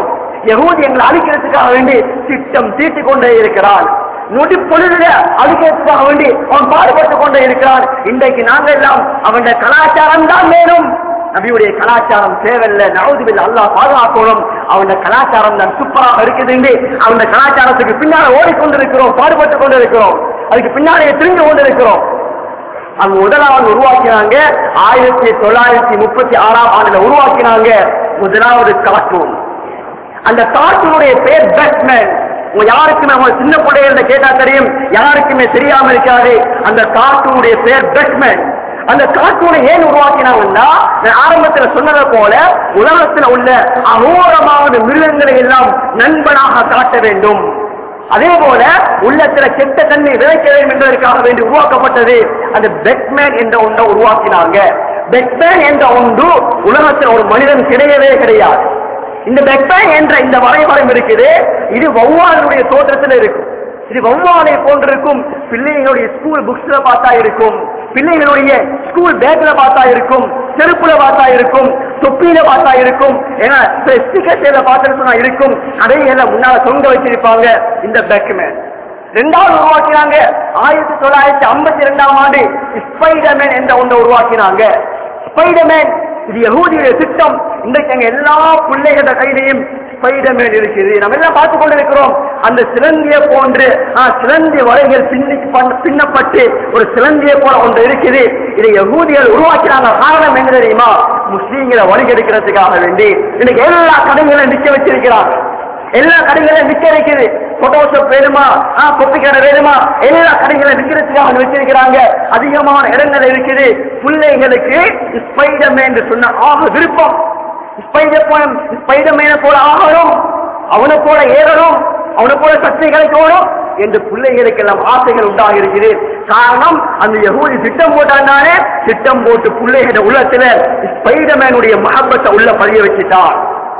யகூதி எங்களை அழிக்கிறதுக்காக வேண்டி திட்டம் தீட்டிக் கொண்டே இருக்கிறான் நொடி பொழுதுல அழிக்கிறதுக்காக வேண்டி அவன் பாடுபட்டுக் கொண்டே இருக்கிறான் இன்றைக்கு நாங்கள் எல்லாம் அவனுடைய கலாச்சாரம் தான் வேணும் நபியுடைய கலாச்சாரம் தேவையில்லை நவுதுவில் அல்லாஹ் பாதுகாக்கணும் அவனுடைய கலாச்சாரம் தான் சூப்பராக இருக்குது என்று அவனுடைய கலாச்சாரத்துக்கு பின்னால் ஓடிக்கொண்டிருக்கிறோம் பாடுபட்டு கொண்டிருக்கிறோம் அதுக்கு பின்னாலே திரும்பி கொண்டிருக்கிறோம் அங்க முதலாவது உருவாக்கினாங்க ஆயிரத்தி தொள்ளாயிரத்தி முப்பத்தி ஆறாம் ஆண்டுல உருவாக்கினாங்க முதலாவது கார்ட்டூன் அந்த கார்ட்டூனுடைய பேர் பேட்மேன் உங்க யாருக்குமே அவங்க சின்ன பிள்ளைகள கேட்டா தெரியும் யாருக்குமே தெரியாம இருக்காது அந்த கார்ட்டூனுடைய பேர் பேட்மேன் அந்த கார்ட்டூனை ஏன் உருவாக்கினாங்கன்னா நான் ஆரம்பத்துல சொன்னதை போல உலகத்துல உள்ள அகோரமான மிருகங்களை எல்லாம் நண்பனாக காட்ட வேண்டும் அதே போல உள்ளத்துல கெட்ட தன்மை விதைக்க வேண்டும் என்பதற்காக வேண்டி உருவாக்கப்பட்டது அந்த பெட்மேன் என்ற ஒன்றை உருவாக்கினாங்க பெட்மேன் என்ற ஒன்று உலகத்தில் ஒரு மனிதன் கிடையவே கிடையாது இந்த பெட்மேன் என்ற இந்த வரைபடம் இருக்குது இது வௌவாலுடைய தோற்றத்தில் இருக்கும் இது வௌவாலை போன்றிருக்கும் பிள்ளைகளுடைய ஸ்கூல் புக்ஸ்ல பார்த்தா இருக்கும் பிள்ளைகளுடைய ஸ்கூல் பேக்ல பார்த்தா இருக்கும் செருப்புல பார்த்தா இருக்கும் தொப்பியில பார்த்தா இருக்கும் ஏன்னா ஸ்டிக்கர்ல பார்த்தா சொன்னா இருக்கும் கடையில முன்னால தொங்க வச்சிருப்பாங்க இந்த பேக்மேன் ரெண்டாவது உருவாக்கினாங்க ஆயிரத்தி தொள்ளாயிரத்தி ஐம்பத்தி ரெண்டாம் ஆண்டு ஸ்பைடர்மேன் என்ற ஒன்றை உருவாக்கினாங்க ஸ்பைடர்மேன் இது யகூதியுடைய திட்டம் இன்றைக்கு அங்க எல்லா பிள்ளைகள கையிலையும் ஸ்பைடர்மேன் இருக்குது நம்ம எல்லாம் பார்த்து கொண்டிருக்கிறோம் அந்த சிலந்திய போன்று ஆ, சிலந்தி வலைகள் பின்னி பண்- பின்னப்பட்டு ஒரு சிலந்திய போல ஒன்று இருக்குது இதை யகூதிகள் உருவாக்கினாங்க காரணம் என்ன தெரியுமா முஸ்லீம்களை வழிகெடுக்கிறதுக்காக வேண்டி இன்னைக்கு எல்லா கடைகளையும் நிக்க வச்சிருக்கிறாங்க எல்லா கடைகளையும் விற்க இருக்குது போட்டோஷாப் வேணுமா ஆ கொப்பி கடை வேணுமா எல்லா கடைகளையும் விற்கிறதுக்காக வச்சிருக்கிறாங்க அதிகமான இடங்கள் இருக்குது பிள்ளைகளுக்கு ஸ்பைடர்மேன் என்று சொன்ன ஆக விருப்பம் ஸ்பைடர் ஸ்பைடர்மேனை போல ஆகணும் அவனை போல ஏறணும் அவனை போல சக்தி கிடைக்கணும் என்று பிள்ளைகளுக்கு எல்லாம் ஆசைகள் உண்டாக இருக்குது காரணம் அந்த யகூதி திட்டம் போட்டாண்டானே திட்டம் போட்டு பிள்ளைகள உள்ளத்துல ஸ்பைடர்மேனுடைய மகப்பத்தை உள்ள பதிய வச்சுட்டான்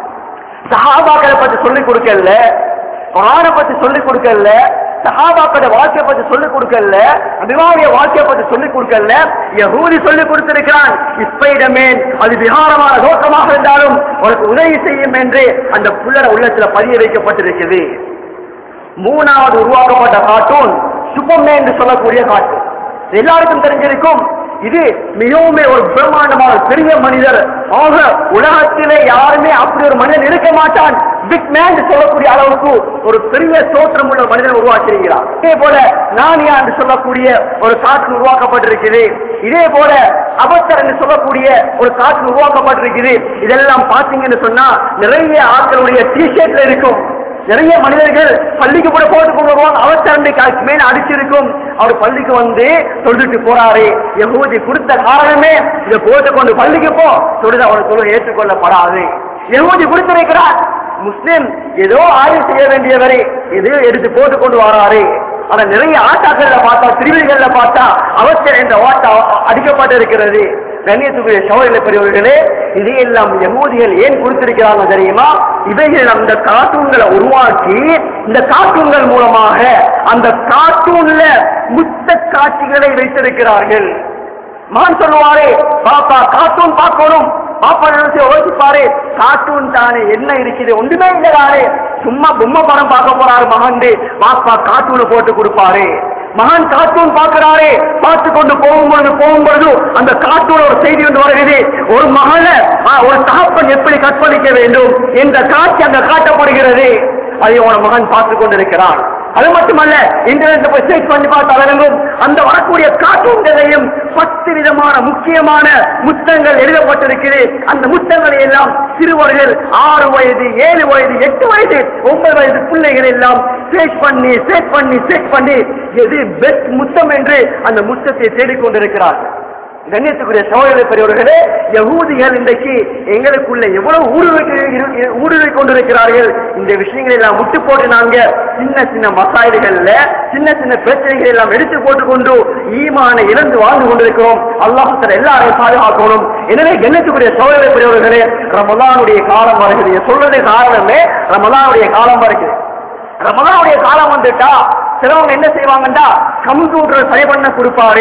சஹாபாக்களை பத்தி சொல்லிக் கொடுக்கல குரானை பத்தி சொல்லிக் கொடுக்கல சஹாபாக்களோட வாழ்க்கையை பத்தி சொல்லிக் கொடுக்கல அபிமாவுடைய வாழ்க்கையை பத்தி சொல்லிக் கொடுக்கல யகூதி சொல்லிக் கொடுத்திருக்கிறான் இப்பைடமேன் அது விகாரமான தோற்றமாக இருந்தாலும் உனக்கு உதவி செய்யும் என்று அந்த புள்ளட உள்ளத்துல பதிய வைக்கப்பட்டிருக்கிறது மூணாவது உருவாக்கப்பட்ட கார்ட்டூன் சுப்பமே என்று சொல்லக்கூடிய கார்ட்டூன் எல்லாருக்கும் தெரிஞ்சிருக்கும் இது மிகவும் ஒரு பிரம்மாண்டமான பெரிய மனிதர் ஆக உலகத்திலே யாருமே அப்படி ஒரு மனிதன் இருக்க மாட்டான் பிக் மேன் சொல்லக்கூடிய அளவுக்கு ஒரு பெரிய தோற்றம் உள்ள மனிதன் உருவாக்கியிருக்கிறார் இதே போல நானியா என்று சொல்லக்கூடிய ஒரு காற்று உருவாக்கப்பட்டிருக்குது இதே போல அபத்தர் என்று சொல்லக்கூடிய ஒரு காற்று உருவாக்கப்பட்டிருக்குது இதெல்லாம் பாத்தீங்கன்னு சொன்னா நிறைய ஆட்களுடைய டிஷர்ட்ல இருக்கும் நிறைய மனிதர்கள் பள்ளிக்கு கூட போட்டு கொண்டு வருவாங்க அவர் திறந்து மேல அடிச்சிருக்கும் அவர் பள்ளிக்கு வந்து தொழுதுட்டு போறாரு யகூதி கொடுத்த காரணமே இதை போட்டு கொண்டு பள்ளிக்கு போ தொழுது அவர் தொழில் ஏற்றுக்கொள்ளப்படாது யகூதி கொடுத்திருக்கிறார் முஸ்லிம் ஏதோ ஆய்வு செய்ய வேண்டியவரை எதையோ எடுத்து போட்டு கொண்டு வராரு ஆனா நிறைய ஆட்டாக்கள்ல பார்த்தா திருவிழிகள்ல பார்த்தா அவசர என்ற வாட்டா அடிக்கப்பட்டிருக்கிறது கண்ணியத்துக்குரிய சோழர்களை பெரியவர்களே இதையெல்லாம் யகூதிகள் ஏன் கொடுத்திருக்கிறாங்க தெரியுமா இவைகள் அந்த கார்ட்டூன்களை உருவாக்கி இந்த கார்ட்டூன்கள் மூலமாக அந்த கார்ட்டூன்ல முத்த காட்சிகளை வைத்திருக்கிறார்கள் மகன் சொல்லுவாரே பாப்பா கார்ட்டூன் பார்க்கணும் பாப்பா நினைச்சு யோசிப்பாரு கார்ட்டூன் தானே என்ன இருக்குது ஒன்றுமே இல்லை தானே சும்மா பொம்மை படம் பார்க்க போறாரு மகன் பாப்பா கார்ட்டூனை போட்டு கொடுப்பாரு மகன் கார்ட்டூன் பார்க்கிறாரே பார்த்து கொண்டு போகும்பொழுது போகும்பொழுது அந்த கார்ட்டூன் ஒரு செய்தி ஒன்று வருகிறது ஒரு மகளை ஆ, ஒரு தகப்பன் எப்படி கற்பழிக்க வேண்டும் என்ற காட்சி அங்க காட்டப்படுகிறது அதை உன மகன் பார்த்து கொண்டிருக்கிறான் அது மட்டுமல்ல இன்டர்நெட்ல போய் சர்ச் பண்ணி பார்த்தா விளங்கும் அந்த வரக்கூடிய கார்ட்டூன்களையும் பத்து விதமான முக்கியமான முத்தங்கள் எழுதப்பட்டிருக்கிறது அந்த முத்தங்களை எல்லாம் சிறுவர்கள் ஆறு வயது ஏழு வயது எட்டு வயது ஒன்பது வயது பிள்ளைகள் எல்லாம் சேர்ச் பண்ணி சேர்ச் பண்ணி சேர்ச் பண்ணி எது பெஸ்ட் முத்தம் என்று அந்த முத்தத்தை தேடிக்கொண்டிருக்கிறார்கள் கண்ணியத்துக்குரிய சகோதர பெரியவர்களே யகூதிகள் இன்றைக்கு எங்களுக்குள்ள எவ்வளவு ஊடுருவி ஊடுருவி கொண்டிருக்கிறார்கள் இந்த விஷயங்களை எல்லாம் முட்டு போட்டு நாங்க சின்ன சின்ன மசாயல்கள்ல சின்ன சின்ன பிரச்சனைகளை எல்லாம் எடுத்து போட்டுக்கொண்டு ஈமான இழந்து வாழ்ந்து கொண்டிருக்கிறோம் அல்லாஹத்தில் எல்லாரையும் பாதுகாக்கணும் எனவே கண்ணியத்துக்குரிய சகோதர பெரியவர்களே ரமலானுடைய காலம் வருகிறது சொல்றது காரணமே ரமலானுடைய காலம் வருகிறது ரமலானுடைய காலம் வந்துட்டா சிலவங்க என்ன செய்வாங்கன்னா கம்ப்யூட்டர் சரி பண்ண கொடுப்பாரு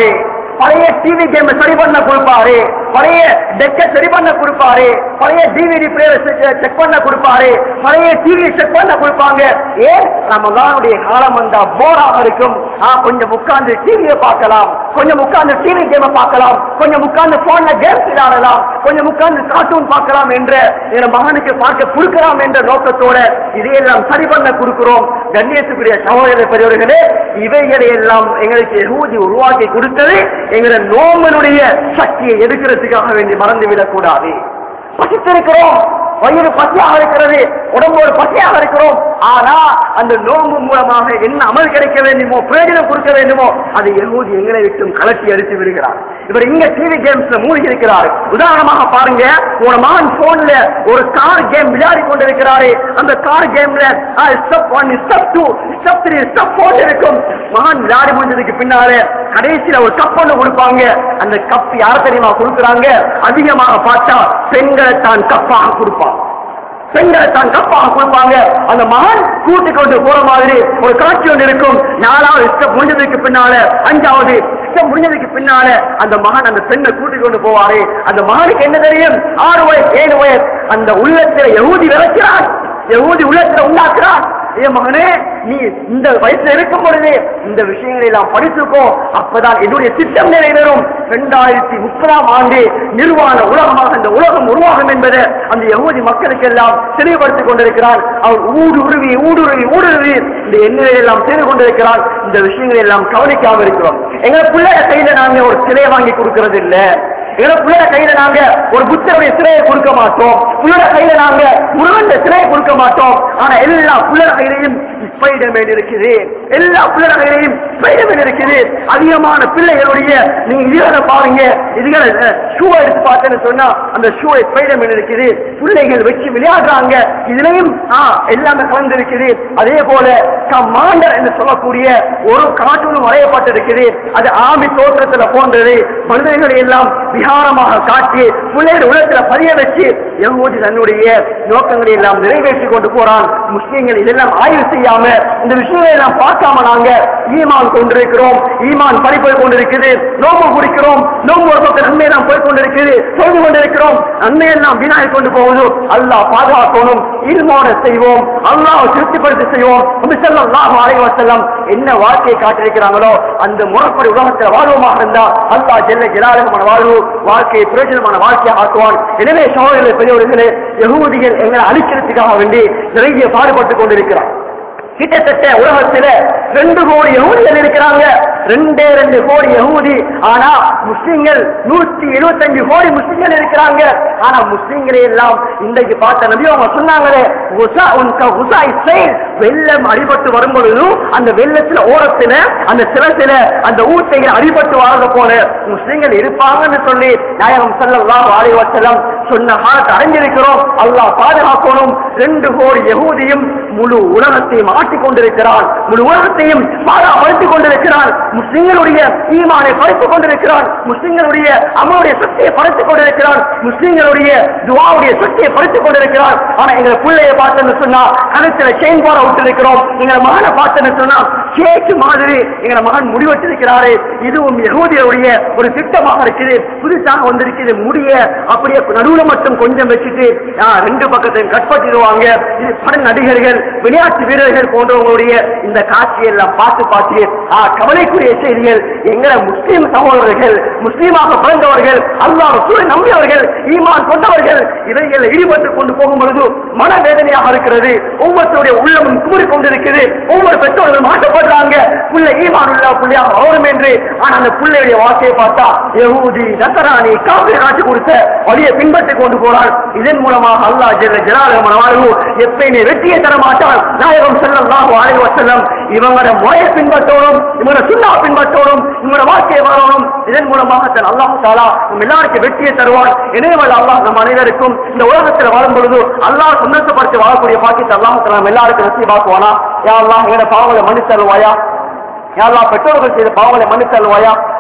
பழைய டிவி கேம் சரி பண்ண கொடுப்பாரு பழைய டெக்க சரி பண்ண கொடுப்பாரு பழைய டிவிடி பிளேயர் செக் பண்ண கொடுப்பாரு பழைய டிவி செக் பண்ண கொடுப்பாங்க ஏன் ரமதானுடைய காலம் வந்தா போராக இருக்கும் ஆ, கொஞ்சம் உட்கார்ந்து டிவியை பார்க்கலாம் கொஞ்சம் உட்கார்ந்து டிவி கேம பார்க்கலாம் கொஞ்சம் உட்கார்ந்து போன்ல கேம்ஸ் விளையாடலாம் கொஞ்சம் உட்கார்ந்து கார்ட்டூன் பார்க்கலாம் என்ற என் மகனுக்கு பார்க்க கொடுக்கலாம் என்ற நோக்கத்தோட இதையெல்லாம் சரி பண்ண கொடுக்கிறோம் கண்ணியத்துக்குரிய சகோதர பெரியவர்களே இவைகளை எல்லாம் எங்களுக்கு யகூதி உருவாக்கி கொடுத்தது எங்களை நோம்பனுடைய சக்தியை எடுக்கிறதுக்காக வேண்டி மறந்துவிடக் கூடாது பசித்திருக்கிறோம் வயிறு பசியாக இருக்கிறது உடம்போடு பசியாக இருக்கிறோம் ஆனா அந்த நோம்பு மூலமாக என்ன அமல் கிடைக்க வேண்டுமோ பிரயோஜனம் கொடுக்க வேண்டுமோ அதை யகூதி எங்களை விட்டும் கலட்டி அடித்து விடுகிறார் இவர் இங்க டிவி கேம்ஸ்ல மூழ்கி இருக்கிறார் உதாரணமாக பாருங்க ஒரு மகன் போன்ல ஒரு கார் கேம் விளையாடி கொண்டிருக்கிறாரு அந்த கார் கேம்ல step one step two step three step போட்டு இருக்கும் மகன் விளையாடி முடிஞ்சதுக்கு பின்னால கடைசியில ஒரு கப் ஒன்று கொடுப்பாங்க அந்த கப் யார் தெரியுமா கொடுக்குறாங்க அதிகமாக பார்த்தா பெண்களை தான் கப்பாக கொடுப்பான் பெண்களை தான் கப்பாக கொடுப்பாங்க அந்த மகன் கூட்டி கொண்டு போற மாதிரி ஒரு காட்சி ஒன்று இருக்கும் நாலாவது ஸ்டெப் முடிஞ்சதுக்கு பின்னால அஞ்சாவது ஸ்டெப் முடிஞ்சதுக்கு பின்னால அந்த மகன் அந்த பெண்ணை கூட்டி கொண்டு போவாரு அந்த மகனுக்கு என்ன தெரியும் ஆறு வயசு ஏழு வயசு அந்த உள்ளத்துல யகூதி விதைக்கிறான் யகூதி உள்ளத்துல உண்டாக்குறான் ஏ மகனே நீ இந்த வயசுல இருக்கும் பொழுது இந்த விஷயங்களை எல்லாம் படிச்சுக்கோ அப்பதான் என்னுடைய திட்டம் நிறைவேறும் இரண்டாயிரத்தி முப்பதாம் ஆண்டு நிர்வாண உலகமாக இந்த உலகம் உருவாகும் என்பதை அந்த யகூதி மக்களுக்கு எல்லாம் தெளிவுபடுத்திக் கொண்டிருக்கிறான் அவர் ஊடுருவி ஊடுருவி ஊடுருவி இந்த எண்ணங்களை எல்லாம் செய்து கொண்டிருக்கிறான் இந்த விஷயங்களை எல்லாம் கவனிக்காம இருக்கிறோம் எங்களை பிள்ளைய கையில நாங்க ஒரு சிலையை வாங்கி கொடுக்கறது இல்ல எங்களை பிள்ளைய கையில நாங்க ஒரு புத்தருடைய சிலையை கொடுக்க மாட்டோம் பிள்ளைய கையில நாங்க முருகன் சிலையை கொடுக்க மாட்டோம் ஆனா எல்லா பிள்ளைய கையிலையும் ஸ்பைடர்மேன் இருக்குது எல்லா பிள்ளைய கையிலையும் ஸ்பைடர்மேன் இருக்குது அதிகமான பிள்ளைகளுடைய நீங்க இதுகளை பாருங்க இதுகளை ஷூ எடுத்து பார்த்தேன்னு சொன்னா அந்த ஷூ ஸ்பைடர்மேன் இருக்குது பிள்ளைகள் வச்சு விளையாடுறாங்க இதுலயும் ஆ எல்லாமே கலந்து இருக்குது அதே போல கமாண்டர் என்று சொல்லக்கூடிய ஒரு கார்ட்டூனும் வரையப்பட்டிருக்குது அது ஆமி தோற்றத்துல போன்றது மனிதர்களை எல்லாம் விகாரமாக காட்டி பிள்ளைகள் உலகத்துல பதிய வச்சு யகூதி தன்னுடைய நோக்கங்களை எல்லாம் நிறைவேற்றி கொண்டு போறான் முஸ்லீம்கள் இதெல்லாம் ஆய்வு செய்யாம இந்த விஷயங்களை எல்லாம் பார்க்காம நாங்க ஈமான் கொண்டிருக்கிறோம் ஈமான் படிப்பை கொண்டிருக்குது நோம்பு குடிக்கிறோம் நோம்பு ஒரு பக்கம் நன்மை எல்லாம் போய் கொண்டிருக்குது சொல்து கொண்டிருக்கிறோம் நன்மை எல்லாம் வீணாகி கொண்டு போகுது அல்லாஹ் பாதுகாக்கணும் இல்மோட செய்வோம் அல்லாஹ் திருப்திப்படுத்தி செய்வோம் அல்லாஹ் அலைவ செல்லம் என்ன வாழ்க்கையை காட்டிருக்கிறாங்களோ அந்த முறைப்படி உலகத்தில் வாழ்வோமாக இருந்தா அல்லாஹ் ஜெல்ல ஜலாலகமான வாழ்வு வாழ்க்கையை பிரயோஜனமான வாழ்க்கையை ஆக்குவான் எனவே சகோதரர்களே பெரியவர்களே யகூதிகள் எங்களை அழிக்கிறதுக்காக வேண்டி நிறைய பாடுபட்டுக் கொண்டிருக்கிறார் கிட்டத்தட்ட உலகத்துல ரெண்டு கோடி யகூதிகள் இருக்கிறாங்க ரெண்டே ரெண்டு கோடி யகூதி ஆனா முஸ்லிம்கள் நூத்தி எழுபத்தஞ்சு கோடி முஸ்லிம்கள் இருக்கிறாங்க ஆனா முஸ்லிம்களை எல்லாம் இன்றைக்கு பார்த்த நபி அவங்க சொன்னாங்களே உசா உன்க உசா இஸ்ரேல் வெள்ளம் அடிபட்டு வரும் பொழுதும் அந்த வெள்ளத்துல ஓரத்துல அந்த சிலசில அந்த ஊத்தைகள் அடிபட்டு வாழ்ந்த போல முஸ்லிம்கள் இருப்பாங்கன்னு சொல்லி நாயகம் ஸல்லல்லாஹு அலைஹி வஸல்லம் சொன்ன காலத்தை அடைஞ்சிருக்கிறோம் அல்லாஹ் பாதுகாக்கணும் ரெண்டு கோடி யகூதியும் முழு உலகத்தையும் ஆட்டிக் கொண்டிருக்கிறான் முழு உலகத்தையும் பாதுகாப்படுத்திக் கொண்டிருக்கிறான் முஸ்லிம்களுடைய ஈமானை படைத்துக் கொண்டிருக்கிறான் முஸ்லிம்களுடைய அமலுடைய சக்தியை படைத்துக் கொண்டிருக்கிறான் முஸ்லிம்களுடைய துவாவுடைய சக்தியை படைத்துக் கொண்டிருக்கிறான் ஆனா எங்க பிள்ளைய பார்த்தேன்னு சொன்னா கழுத்துல செயின் போட விட்டிருக்கிறோம் எங்க மகனை பார்த்தேன்னு சொன்னா கேக்கு மாதிரி எங்க மகன் முடிவெட்டிருக்கிறாரு இதுவும் யகூதியுடைய ஒரு திட்டமாக இருக்குது புதுசாக வந்திருக்குது முடிய அப்படியே நடுவுல மட்டும் கொஞ்சம் வச்சுட்டு ஆ, ரெண்டு பக்கத்தையும் கட் பண்ணிடுவாங்க இது பட நடிகர்கள் விளையாட்டு வீரர்கள் போன்றவங்களுடைய இந்த காட்சியெல்லாம் பார்த்து பார்த்து ஆ, கவலைக்குரிய செய்திகள் எங்களை முஸ்லீம் சகோதரர்கள் முஸ்லீமாக பிறந்தவர்கள் அல்லாஹ் சூழல் நம்பியவர்கள் ஈமான் கொண்டவர்கள் இவைகள் ஈடுபட்டு கொண்டு போகும் பொழுது மனவேதனையாக இருக்கிறது ஒவ்வொருத்தருடைய உள்ளமும் கூறி கொண்டிருக்கிறது ஒவ்வொரு பெற்றோர்களும் மாற்றப்படுறாங்க புள்ள ஈமான் உள்ள புள்ளையாக வளரும் என்று ஆனா அந்த பிள்ளையுடைய வாழ்க்கையை பார்த்தா யகூதி நசராணி காப்பி காட்சி கொடுத்த வழியை பின்பற்றி கொண்டு போறார் இதன் மூலமாக அல்லாஹ் ஜெல்ல ஜலாலகமான வாழ்வு எப்பயுமே வெற்றியை தர மாட்டான் நாயகம் செல்லல்லாஹு அலைஹி வஸல்லம் இவங்களோட முறையை பின்பற்றணும் இவங்களோட சுண்ணா பின்பற்றணும் இவங்களோட வாழ்க்கையை வரணும் இதன் மூலமாக தன் அல்லாஹ் தாலா நம்ம எல்லாருக்கும் வெற்றியை தருவான் எனவே அல்லாஹ் நம்ம அனைவருக்கும் இந்த உலகத்தில் வாழும் பொழுது அல்லாஹ் சந்தோஷப்படுத்தி வாழக்கூடிய பாக்கியத்தை அல்லாஹ் தாலா நம்ம எல்லாருக்கும் நசீபாக்குவானா யா அல்லாஹ் எங்களோட பாவங்களை மன்னித்தருவாயா யா அல்லாஹ் பெற்றோர்கள் செய்த பாவங்களை மன்னித்தருவாயா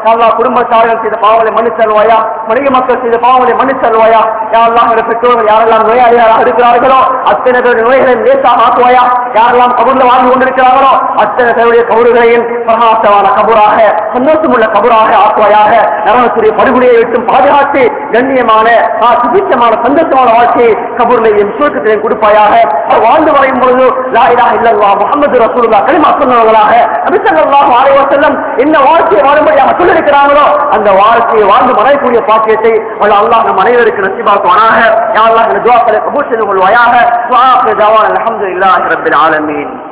யாழ்லா குடும்பத்தார்கள் செய்த பாவங்களை மன்னிச்சல்வாயா மனித மக்கள் செய்த பாவங்களை மன்னிச்சல்வாயா யாரெல்லாம் எங்களுடைய பெற்றோர்கள் யாரெல்லாம் நோயாளிகளாக இருக்கிறார்களோ அத்தனை பேருடைய நோய்களை லேசாக ஆக்குவாயா யாரெல்லாம் கபூர்ல வாழ்ந்து கொண்டிருக்கிறார்களோ அத்தனை பேருடைய கபூர்களையும் பிரகாசமான கபூராக சந்தோஷமுள்ள கபூராக ஆக்குவாயாக நரகத்துடைய படுகொலையை விட்டும் பாதுகாத்து கண்ணியமான ஆ, சுபிச்சமான சந்தோஷமான வாழ்க்கையை கபூர்லையும் சுருக்கத்திலையும் கொடுப்பாயாக அவர் வாழ்ந்து வரையும் பொழுது லா இலாஹ இல்லல்லாஹ் முஹம்மது ரசூலுல்லாஹ் கலிமா சொன்னவர்களாக நபி ஸல்லல்லாஹு அலைஹி வஸல்லம் என்ன வாழ்க்கையை வாழும்படியாக சொல்லியிருக்கிறாங்களோ அந்த வாழ்க்கையை வாழ்ந்து மறையக்கூடிய பாக்கியத்தை வல்ல அல்லாஹ் நம் அனைவருக்கு நசிபாக்குவானாக யா அல்லாஹ் இந்த துஆக்களை கபூல் செய்து கொள்வாயாக வா ஆகிரு தவானா அல்ஹம்துலில்லாஹி ரப்பில் ஆலமீன்